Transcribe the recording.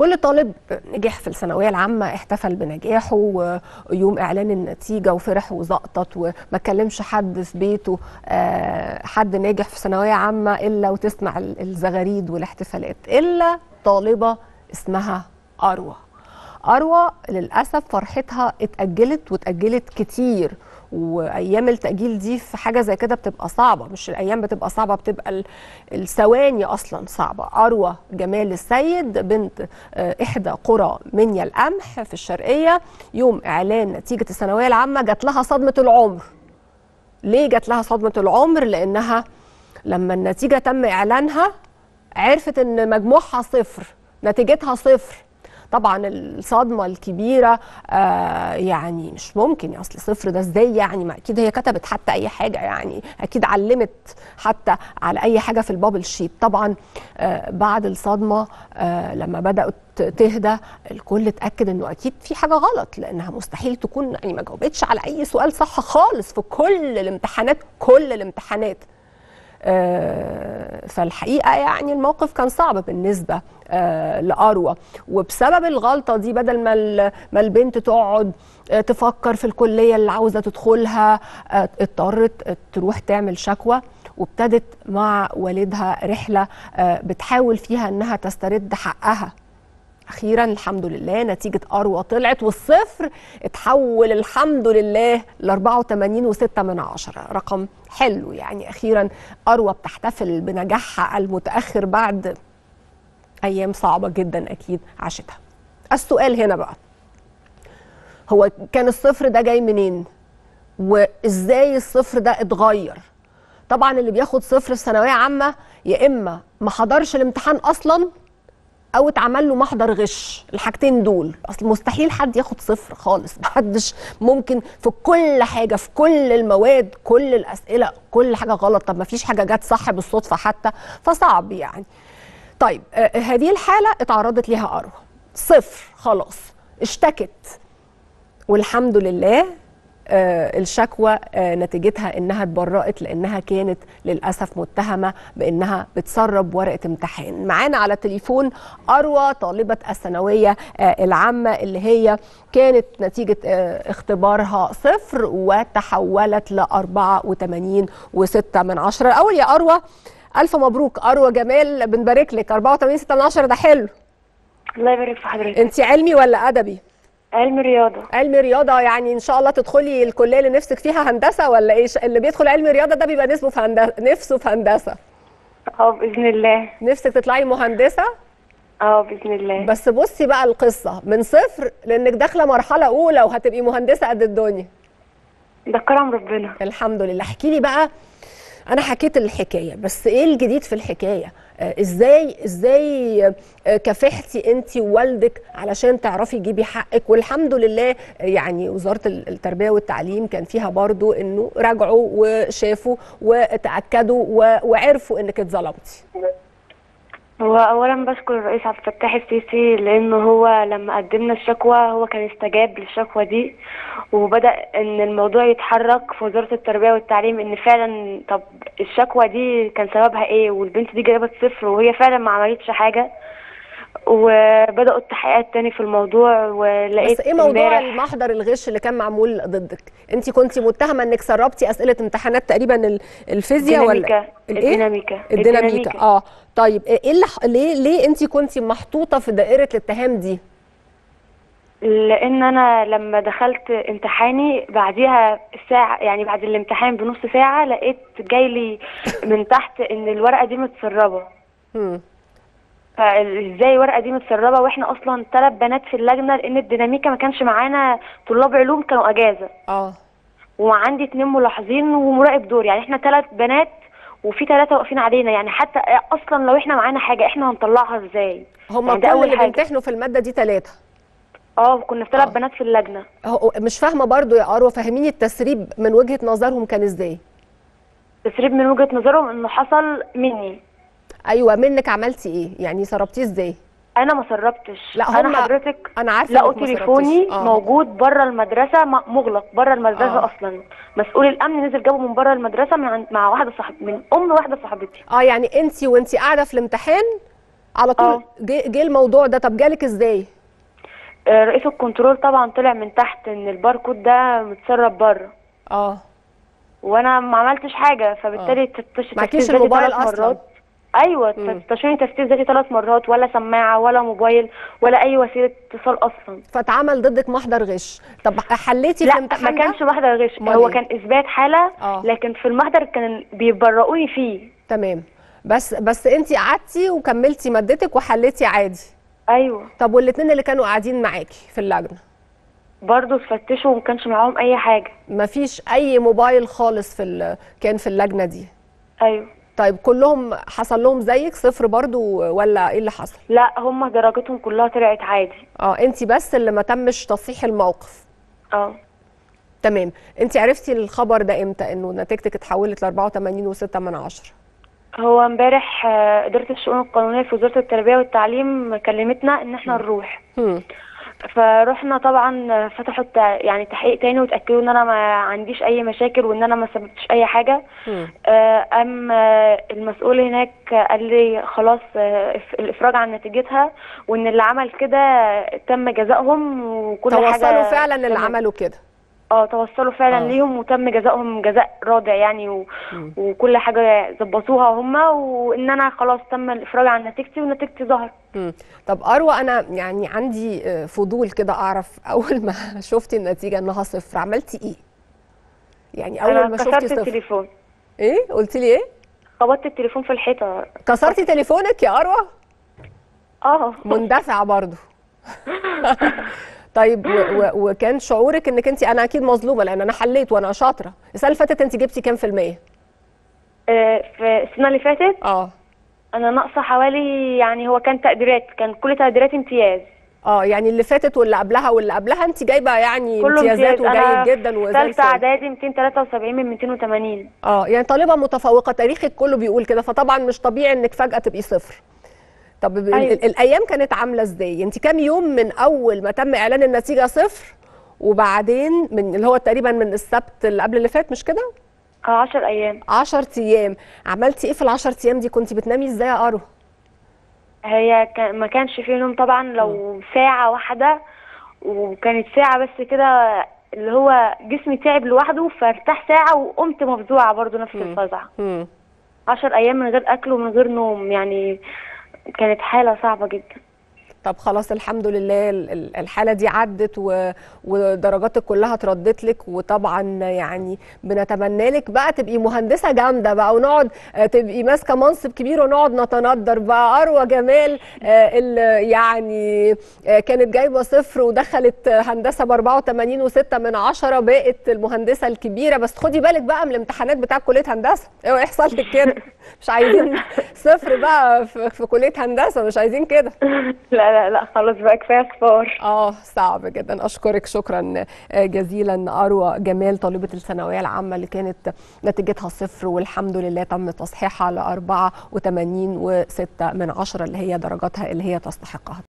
كل طالب نجح في الثانويه العامه احتفل بنجاحه ويوم اعلان النتيجه وفرح وزقطط وما كلمش حد في بيته آه، حد ناجح في ثانويه عامه الا وتسمع ال- الزغاريد والاحتفالات الا طالبه اسمها اروى اروى للاسف فرحتها اتاجلت واتاجلت كتير وايام التاجيل دي في حاجه زي كده بتبقى صعبه مش الايام بتبقى صعبه بتبقى ال- الثواني اصلا صعبه اروى جمال السيد بنت آه، احدى قرى منيا القمح في الشرقيه يوم اعلان نتيجه الثانويه العامه جات لها صدمه العمر ليه جات لها صدمه العمر لانها لما النتيجه تم اعلانها عرفت ان مجموعها صفر نتيجتها صفر طبعا الصدمه الكبيره آه يعني مش ممكن اصل صفر ده ازاي يعني ما اكيد هي كتبت حتى اي حاجه يعني اكيد علمت حتى على اي حاجه في البابل شيت طبعا آه بعد الصدمه آه لما بدات تهدى الكل اتاكد انه اكيد في حاجه غلط لانها مستحيل تكون يعني ما جاوبتش على اي سؤال صح خالص في كل الامتحانات كل الامتحانات آه، فالحقيقه يعني الموقف كان صعب بالنسبه آه، لاروى وبسبب الغلطه دي بدل ما ال- ما البنت تقعد آه، تفكر في الكليه اللي عاوزه تدخلها آه، اضطرت تروح تعمل شكوى وابتدت مع والدها رحله آه، بتحاول فيها انها تسترد حقها اخيرا الحمد لله نتيجه اروى طلعت والصفر اتحول الحمد لله ل 84 و6 من عشرة رقم حلو يعني اخيرا اروى بتحتفل بنجاحها المتاخر بعد ايام صعبه جدا اكيد عاشتها السؤال هنا بقى هو كان الصفر ده جاي منين وازاي الصفر ده اتغير طبعا اللي بياخد صفر في ثانويه عامه يا اما ما حضرش الامتحان اصلا او اتعمل له محضر غش الحاجتين دول اصل مستحيل حد ياخد صفر خالص محدش ممكن في كل حاجه في كل المواد كل الاسئله كل حاجه غلط طب ما فيش حاجه جت صح بالصدفه حتى فصعب يعني طيب آه هذه الحاله اتعرضت ليها اروى صفر خلاص اشتكت والحمد لله آه، الشكوى آه، نتيجتها انها اتبرأت لانها كانت للاسف متهمه بانها بتسرب ورقه امتحان. معانا على التليفون اروى طالبه الثانويه آه، العامه اللي هي كانت نتيجه آه، اختبارها صفر وتحولت ل 84 و6 من عشرة. الاول يا اروى الف مبروك اروى جمال بنبارك لك 84 6 من عشرة ده حلو. الله يبارك في حضرتك انت علمي ولا ادبي؟ علم رياضة علم رياضه يعني ان شاء الله تدخلي الكليه اللي نفسك فيها هندسه ولا ايه اللي بيدخل علم رياضه ده بيبقى نفسه في هندسه نفسه في هندسه اه بإذن الله نفسك تطلعي مهندسه اه بإذن الله بس بصي بقى القصه من صفر لانك داخله مرحله اولى وهتبقي مهندسه قد الدنيا ده كرم ربنا الحمد لله احكي لي بقى انا حكيت الحكايه بس ايه الجديد في الحكايه آه، ازاي ازاي آه، كافحتي انت ووالدك علشان تعرفي تجيبي حقك والحمد لله آه، يعني وزاره ال- التربيه والتعليم كان فيها برضو انه راجعوا وشافوا وتاكدوا و- وعرفوا انك اتظلمتي هو أولا بشكر الرئيس عبد الفتاح السيسي لأنه هو لما قدمنا الشكوى هو كان استجاب للشكوى دي وبدأ إن الموضوع يتحرك في وزارة التربية والتعليم إن فعلا طب الشكوى دي كان سببها إيه والبنت دي جابت صفر وهي فعلا ما عملتش حاجة وبدأوا التحقيقات تاني في الموضوع ولقيت بس ايه موضوع امبارح- المحضر الغش اللي كان معمول ضدك انت كنت متهمه انك سربتي اسئله امتحانات تقريبا ال- الفيزياء ولا الديناميكا الايه الديناميكا الديناميكا اه طيب ايه اللي ح- ليه ليه انت كنت محطوطه في دائره الاتهام دي لان انا لما دخلت امتحاني بعديها ساعه يعني بعد الامتحان بنص ساعه لقيت جاي لي من تحت ان الورقه دي متسربه مم. فازاي الورقه دي متسربه واحنا اصلا ثلاث بنات في اللجنه لان الديناميكا ما كانش معانا طلاب علوم كانوا اجازه اه وعندي اتنين ملاحظين ومراقب دور يعني احنا ثلاث بنات وفي ثلاثه واقفين علينا يعني حتى اصلا لو احنا معانا حاجه احنا هنطلعها ازاي هم يعني كل ده اول اللي حاجه بيمتحنوا في الماده دي ثلاثه اه كنا في ثلاث آه. بنات في اللجنه هو مش فاهمه برضو يا اروى فهميني التسريب من وجهه نظرهم كان ازاي تسريب من وجهه نظرهم انه حصل مني ايوه منك عملتي ايه يعني سربتيه ازاي انا ما سربتش لا انا هم- حضرتك انا عارفه لقوا إنك ما تليفوني سربتيش. آه. موجود بره المدرسه م- مغلق بره المدرسه آه. اصلا مسؤول الامن نزل جابه من بره المدرسه من عند- مع واحده صاحب من ام واحده صاحبتي اه يعني انت وانت قاعده في الامتحان على طول آه. جه جه الموضوع ده طب جالك ازاي آه، رئيس الكنترول طبعا طلع من تحت ان الباركود ده متسرب بره اه وانا ما عملتش حاجه فبالتالي تفتش معكيش تفتيش ذاتي الموبايل ثلاث أصلاً. مرات ايوه تفتشوني تفتيش ذاتي ثلاث مرات ولا سماعه ولا موبايل ولا اي وسيله اتصال اصلا فاتعمل ضدك محضر غش طب حليتي في لا الامتحان ما ده؟ كانش محضر غش أمال هو إيه؟ كان اثبات حاله آه. لكن في المحضر كان بيبرئوني فيه تمام بس بس انت قعدتي وكملتي مادتك وحليتي عادي ايوه طب والاثنين اللي كانوا قاعدين معاكي في اللجنه برضه اتفتشوا وما كانش معاهم اي حاجه مفيش اي موبايل خالص في ال- كان في اللجنه دي ايوه طيب كلهم حصل لهم زيك صفر برضو ولا ايه اللي حصل لا هم درجتهم كلها طلعت عادي اه انت بس اللي ما تمش تصحيح الموقف اه تمام انت عرفتي الخبر ده امتى انه نتيجتك اتحولت ل 84 و6 من عشرة هو امبارح آه، إدارة الشؤون القانونية في وزارة التربية والتعليم كلمتنا إن احنا نروح هم. فروحنا طبعا آه، فتحوا التع- يعني تحقيق تاني وتأكدوا إن أنا ما عنديش أي مشاكل وإن أنا ما سببتش أي حاجة هم. آه، أم آه، المسؤول هناك قال لي خلاص آه، إف- الإفراج عن نتيجتها وإن اللي عمل كده تم جزائهم وكل حاجة توصلوا فعلا اللي تمام. عملوا كده اه توصلوا فعلا آه. ليهم وتم جزائهم جزاء رادع يعني و... وكل حاجه ظبطوها هما وان انا خلاص تم الافراج عن نتيجتي ونتيجتي ظهرت مم. طب اروى انا يعني عندي آه، فضول كده اعرف اول ما شفتي النتيجه انها صفر عملتي ايه يعني اول انا ما شفتي كسرت صفر التليفون ايه قلتي لي ايه خبطت التليفون في الحيطه كسرتي تليفونك يا اروى اه مندفعه برضو طيب و و وكان شعورك انك انت انا اكيد مظلومه لان انا حليت وانا شاطره السنه اللي فاتت انت جبتي كام في الميه آه، في السنه اللي فاتت اه انا ناقصه حوالي يعني هو كان تقديرات كان كل تقديرات امتياز اه يعني اللي فاتت واللي قبلها واللي قبلها انت جايبه يعني كله امتيازات امتياز انا وجيد جدا وزي ثالثه الفل اعدادي 273 من 280 اه يعني طالبه متفوقه تاريخك كله بيقول كده فطبعا مش طبيعي انك فجاه تبقي صفر طب ال- أيوة. ال- الايام كانت عامله ازاي انت كام يوم من اول ما تم اعلان النتيجه صفر وبعدين من اللي هو تقريبا من السبت اللي قبل اللي فات مش كده اه 10 ايام 10 ايام عملتي ايه في ال 10 ايام دي كنت بتنامي ازاي يا ارو هي كان ما كانش فيه نوم طبعا لو ساعة واحدة وكانت ساعة بس كده اللي هو جسمي تعب لوحده فارتاح ساعة وقمت مفزوعة برضو نفس الفزع مم. عشر أيام من غير أكل ومن غير نوم يعني كانت حالة صعبة جدا طب خلاص الحمد لله ال- ال- الحالة دي عدت و- ودرجاتك كلها اتردت لك وطبعا يعني بنتمنى لك بقى تبقي مهندسة جامدة بقى ونقعد آه، تبقي ماسكة منصب كبير ونقعد نتندر بقى أروى جمال آه، اللي يعني آه، كانت جايبة صفر ودخلت آه، هندسة ب 84 و6 من عشرة بقت المهندسة الكبيرة بس خدي بالك بقى من الامتحانات بتاع كلية هندسة اوعي يحصل لك كده مش عايزين صفر بقى في في كلية هندسة مش عايزين كده لا لا لا خلاص بقى كفاية صفار اه صعب جدا اشكرك شكرا جزيلا اروى جمال طالبه الثانويه العامه اللي كانت نتيجتها صفر والحمد لله تم تصحيحها ل 84 و6 من عشرة اللي هي درجاتها اللي هي تستحقها